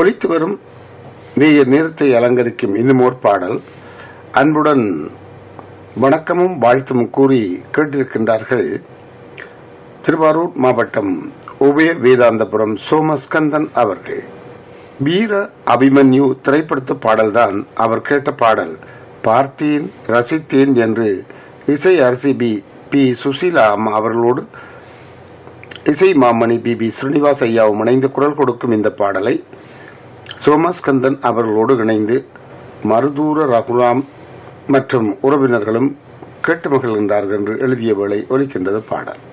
ஒலித்து வரும் நேயர் நேரத்தை அலங்கரிக்கும் இன்னும் ஓர் பாடல் அன்புடன் வணக்கமும் வாழ்த்தும் கூறி கேட்டிருக்கின்றார்கள் திருவாரூர் மாவட்டம் உபய வேதாந்தபுரம் சோமஸ்கந்தன் அவர்கள் வீர அபிமன்யு திரைப்படத்து பாடல்தான் அவர் கேட்ட பாடல் பார்த்தேன் ரசித்தேன் என்று இசை அரசி பி பி சுசீலா அம்மா அவர்களோடு இசை மாமணி பி பி ஸ்ரீனிவாஸ் ஐயாவும் இணைந்து குரல் கொடுக்கும் இந்த பாடலை சோமஸ்கந்தன் அவர்களோடு இணைந்து மருதூர ரகுராம் மற்றும் உறவினர்களும் கேட்டு மகிழ்கின்றார்கள் என்று எழுதிய வேளை ஒலிக்கின்றது பாடல்